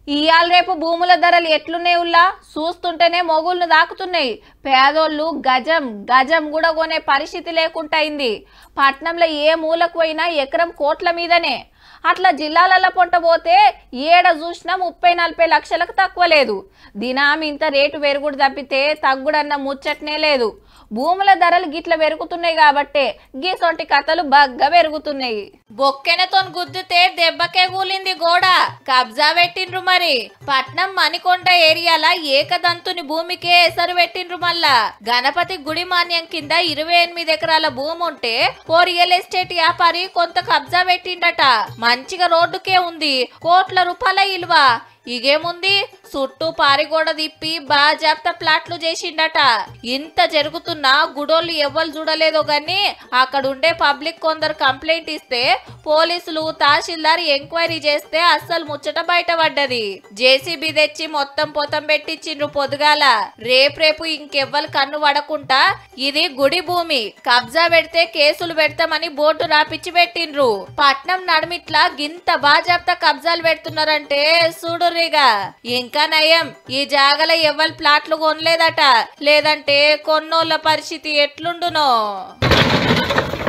ఇయాల రేపు భూముల ధరలు ఎట్లున్నాయి ఉల్లా చూస్తుంటేనే మొగుళ్ళు దాకుతున్నాయి పేదోళ్ళు గజం గజం కూడా కొనే పరిస్థితి లేకుండా అయింది పట్నంలో ఏ మూలకు పోయినా ఎకరం కోట్ల మీదనే అట్లా జిల్లాలలో పొంట పోతే ఏడ చూసినా ముప్పై నలభై లక్షలకు తక్కువ లేదు దినామి ఇంత రేటు పెరుగుడు తప్పితే తగ్గుడన్న ముచ్చట్నే లేదు భూముల ధరలు గిట్ల పెరుగుతున్నాయి కాబట్టే గీసొంటి కథలు బగ్గా పెరుగుతున్నాయి బొక్కెనతో గుద్దితే దెబ్బకే కూలింది గోడ కబ్జా పెట్టిండ్రు మరి పట్నం మణికొండ ఏరియాల ఏకదంతుని భూమికే ఎసరు పెట్టిండ్రు మళ్ళా గణపతి గుడి మాన్యం కింద ఇరవై ఎనిమిది ఎకరాల భూమి ఉంటే ఓ రియల్ ఎస్టేట్ వ్యాపారి కొంత కబ్జా పెట్టిండట మంచిగా రోడ్డుకే ఉంది కోట్ల రూపాయల ఇలువ ఇగేముంది చుట్టూ పారిగోడ తిప్పి బాజాప్త ప్లాట్లు చేసిండట ఇంత జరుగుతున్నా గుడోళ్ళు ఎవ్వరు చూడలేదో గాని అక్కడ ఉండే పబ్లిక్ కొందరు కంప్లైంట్ ఇస్తే పోలీసులు తహసీల్దార్ ఎంక్వైరీ చేస్తే అస్సలు ముచ్చట బయటపడ్డది జేసీబీ తెచ్చి మొత్తం పొతం పెట్టించిండ్రు పొద్దుగాల రేపు ఇంకెవ్వరు కన్ను పడకుండా ఇది గుడి భూమి కబ్జా పెడితే కేసులు పెడతామని బోర్డు రాపిచ్చి పెట్టిండ్రు పట్నం నడుమిట్లా గింత బాజాప్తా కబ్జాలు పెడుతున్నారంటే చూడుర్రిగా ఇంకా నయం ఈ జాగల ఎవ్వరు ప్లాట్లు కొనలేదట లేదంటే కొన్నోళ్ళ పరిస్థితి ఎట్లుండునో